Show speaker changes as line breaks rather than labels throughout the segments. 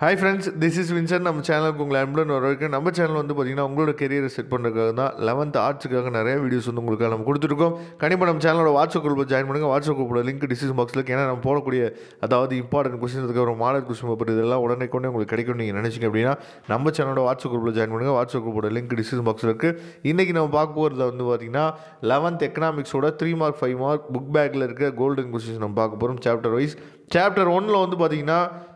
Hi friends this is Vincent நம்ம சேனலுக்கு உங்களை அன்புடன் வர வரைக்கும் நம்ம சேனல் வந்து பார்த்தீங்கன்னா உங்களோட கெரியரை செட் பண்ணுறதுக்காக தான் லெவன்த் ஆர்ட்ஸுக்காக நிறைய வீடியோஸ் வந்து உங்களுக்கு நம்ம கொடுத்துருக்கோம் கண்டிப்பாக நம்ம சேனலோட வாட்ஸ்அப் குரூப்பில் ஜாயின் பண்ணுங்கள் வாட்ஸ்அப் குரூப்போட லிங்க் டிஸ்கிரிப்ஷன் பாக்ஸில் இருக்கு. ஏன்னா நம்ம போடக்கூடிய அதாவது இம்பார்ட்டன்ட் கொஸ்டின் அதுக்கப்புறம் மாடல் கொஸ்டின் பேப்பர் இதெல்லாம் உடனே கொண்டு உங்களுக்கு கிடைக்கும் நீங்கள் நினச்சிங்க அப்படின்னா நம்ம சேனலோட வாட்ஸ்அப் குரூப்பில் ஜாயின் பண்ணுங்கள் வாட்ஸ்அப் குரூப்போட லிங்க் டிஸ்கிரிப்ஷன் பாக்ஸில் இருக்குது இன்றைக்கி நம்ம பார்க்க போகிறத வந்து பார்த்தீங்கன்னா லெவன்த் எக்கனாமிக்ஸோட three mark five mark book பேக்கில் இருக்க கோல்டன் கொஸ்டின்ஸ் நம்ம பார்க்க போகிறோம் சாப்டர் வைஸ் சாப்டர் ஒன்னில் வந்து பார்த்தீங்கன்னா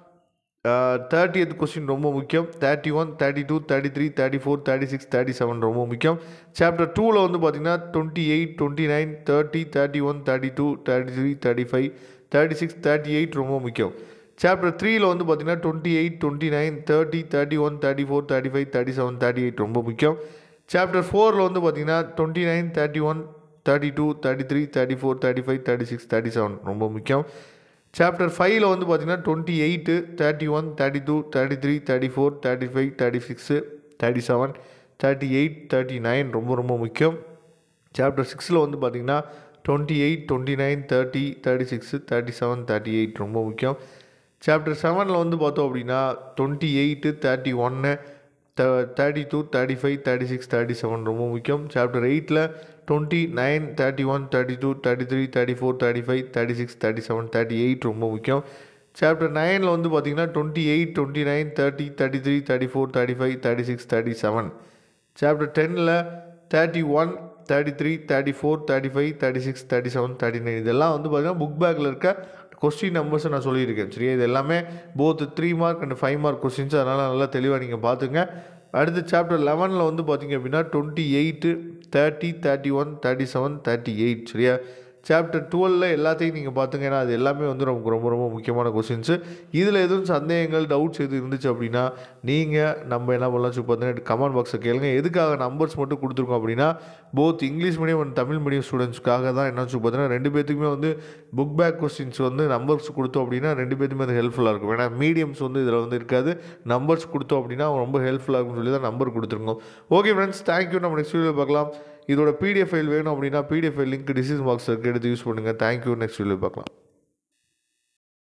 தேர்ட்டியத் கொஸ்டின் ரொம்ப முக்கியம் thirty one thirty two thirty three thirty four thirty six thirty seven ரொம்ப முக்கியம் சாப்டர் டூவில் வந்து பார்த்தீங்கன்னா twenty eight twenty nine thirty thirty one thirty two thirty three thirty five thirty six thirty eight ரொம்ப முக்கியம் chapter த்ரீயில் வந்து பார்த்தீங்கன்னா twenty eight twenty nine thirty thirty one thirty four thirty five thirty seven thirty eight ரொம்ப முக்கியம் chapter ஃபோரில் வந்து பார்த்தீங்கன்னா twenty nine thirty one thirty two thirty three thirty four thirty five thirty six thirty seven ரொம்ப முக்கியம் chapter ஃபைவ்ல வந்து பார்த்தீங்கன்னா twenty eight thirty one thirty two thirty three thirty four thirty five thirty six thirty seven thirty eight thirty nine ரொம்ப ரொம்ப முக்கியம் chapter சிக்ஸில் வந்து பார்த்தீங்கன்னா twenty eight twenty nine thirty thirty six thirty seven thirty eight ரொம்ப முக்கியம் chapter செவனில் வந்து பார்த்தோம் அப்படின்னா டுவெண்ட்டி எயிட்டு தேர்ட்டி ஒன்று thirty two thirty five thirty six thirty seven ரொம்ப முக்கியம் சாப்டர் எயிட்டில் twenty nine thirty one thirty two thirty three thirty four thirty five thirty six thirty seven thirty eight ரொம்ப முக்கியம் சாப்டர் நைனில் வந்து பார்த்தீங்கன்னா twenty eight twenty nine thirty thirty three thirty four thirty five thirty six thirty seven chapter டென்னில் thirty one thirty three thirty four thirty five thirty six thirty seven thirty nine இதெல்லாம் வந்து பார்த்தீங்கன்னா book பேக்கில் இருக்க question நம்பர்ஸை நான் சொல்லியிருக்கேன் சரியா இது எல்லாமே both three mark and five mark questions அதனால் நல்லா தெளிவாக நீங்கள் பார்த்துங்க அடுத்து சாப்டர் லெவனில் வந்து பார்த்தீங்க அப்படின்னா twenty eight thirty thirty one thirty seven thirty eight சரியா சாப்டர் டுவெலில் எல்லாத்தையும் நீங்கள் பார்த்துங்க ஏன்னா அது எல்லாமே வந்து நமக்கு ரொம்ப ரொம்ப முக்கியமான கொஸ்டின்ஸு இதில் எதுவும் சந்தேகங்கள் டவுட்ஸ் எதுவும் இருந்துச்சு அப்படின்னா நீங்கள் நம்ம என்ன பண்ணலாம் சொல்லி பார்த்தீங்கன்னா கமெண்ட் பாக்ஸை கேளுங்க எதுக்காக நம்பர்ஸ் மட்டும் கொடுத்துருக்கோம் அப்படின்னா both English medium and Tamil medium ஸ்டூடெண்ட்ஸ்க்காக தான் என்ன சொல்லி பார்த்தீங்கன்னா ரெண்டு பேத்துக்குமே வந்து புக் பேக் கொஸ்டின்ஸ் வந்து நம்பர்ஸ் கொடுத்தோம் அப்படின்னா ரெண்டு பேத்துக்குமே அது ஹெல்ப்ஃபுல்லாக இருக்கும் ஏன்னா மீடியம்ஸ் வந்து இதில் வந்து இருக்காது நம்பர்ஸ் கொடுத்தோம் அப்படின்னா ரொம்ப ஹெல்ப்ஃபுல்லாக இருக்கும்னு சொல்லி தான் நம்பர் கொடுத்துருக்கோம் ஓகே ஃப்ரெண்ட்ஸ் தேங்க்யூ நம்ம நெக்ஸ்ட் வீடியோ பார்க்கலாம் இதோட பிடிஎஃப் ஃபைல் வேணும் அப்படின்னா பிடிஎஃப் ஃபைல் லிங்க் டிசிஷன் பாக்ஸில் எடுத்து யூஸ் பண்ணுங்கள் தேங்க்யூ நெக்ஸ்ட் வீடியோ பார்க்கலாம்